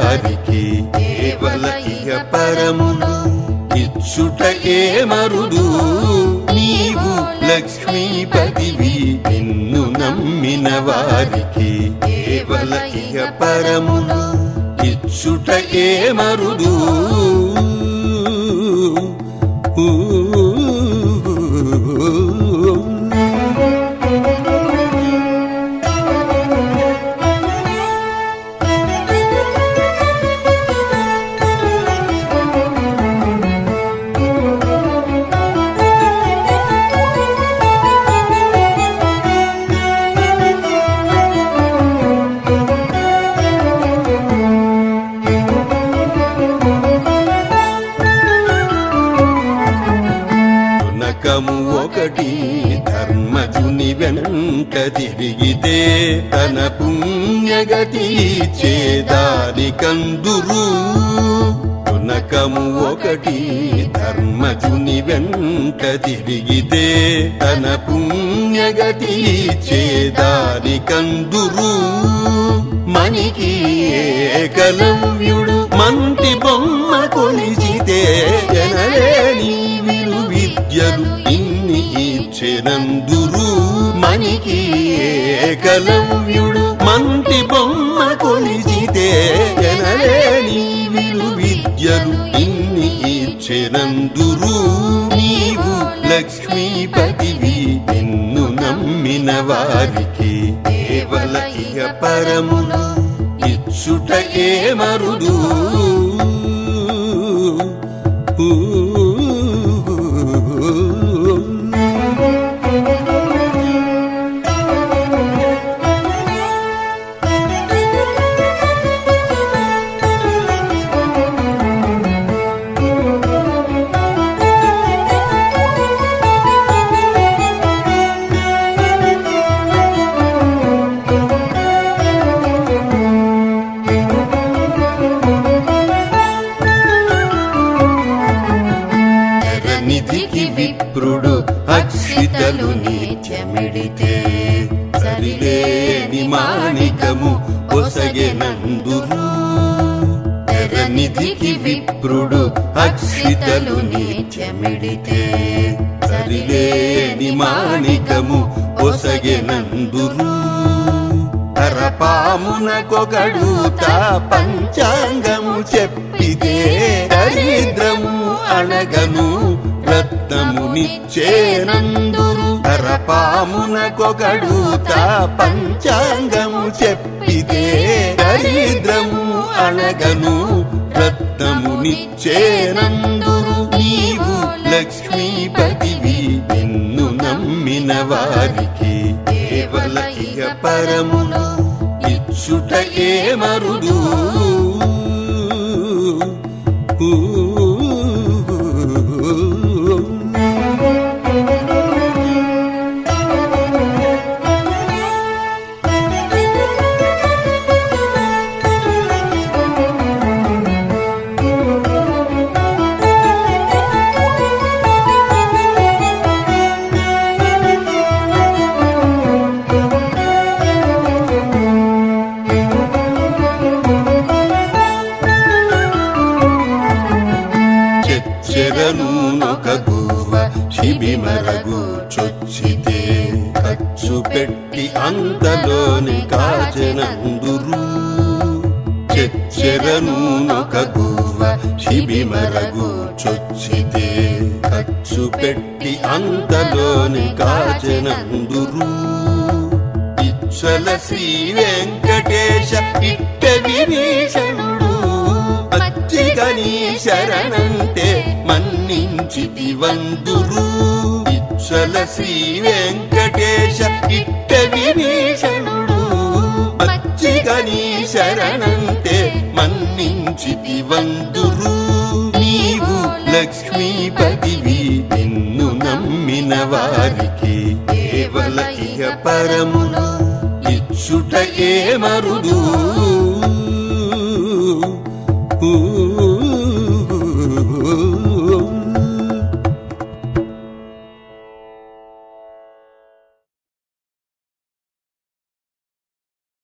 వారికి కేవల ఇహ పరములు ఇచ్చుట ఏ మరుదు నీవు లక్ష్మీపతివి నిన్ను నమ్మిన వారికి కేవల ఇహ పరములు ఇచ్చుట ఏ మరుదు తునకము ఒకటి ధర్మజుని వెంట తిరిగితే తన పుణ్యగతి చేదారి కందురు తునకము ఒకటి ధర్మజుని వెంట తిరిగితే తన పుణ్యగతి చేదారి కందురు మనికి ఏకలవ్యుడు మంటి బొమ్మ కొలిచితే జనలేని విలు విద్యలు ఇన్ని ఇచ్చెనందురు మనికి ఏకలవ్యుడు మంటి బొమ్మ కొలిచితే జనలేని విలు విద్యలు ఇన్ని ఇచ్చెనందురు నీవు లక్ష్మీపతివి నిన్ను నమ్మిన వారికి కేవల ఇహ పరములు ఇచ్చుట ఏ మరుదు నిధికి విప్రుడు అక్షితలు నిత్యమిడితే సరిలేని మాణికము కొసగెనందురు నిధికి విప్రుడు అక్షితలు నిత్యమిడితే సరిలేని మాణికము కొసగెనందురు హరపామునకొగడుత పంచాంగము చెప్పితే దరిద్రము అనగను రత్నమునిచ్చేనందురు హరపామునకొగడుత పంచాంగము చెప్పితే దరిద్రము అనగను రత్నమునిచ్చేనందురు నీవు లక్ష్మీపతివి నిన్ను నమ్మిన వారికి కేవల ఇహ పరములు ఇచ్చుట ఏ మరుదు చెచ్చరనూనొక గువ్వ శిబిమరగు చొచ్చితే ఖర్చు పెట్టి అంతలోని కాచెనందురు చెచ్చరనూనొక గువ్వ శిబిమరగు చొచ్చితే ఖర్చు పెట్టి అంతలోని కాచెనందురు ఇచ్చల శ్రీ వెంకటేశ ఇట్ట విభీషణుడు అచ్చిగని శరణంటే మన్నించితి వందురు ఇచ్చల శ్రీ వెంకటేశ ఇట్ట విభీషణుడు అచ్చిగని శరణంటే మన్నించితి వందురు నీవు లక్ష్మీపతివి నిన్ను నమ్మిన వారికి కేవల ఇహ పరములు ఇచ్చుట ఏ మరుదు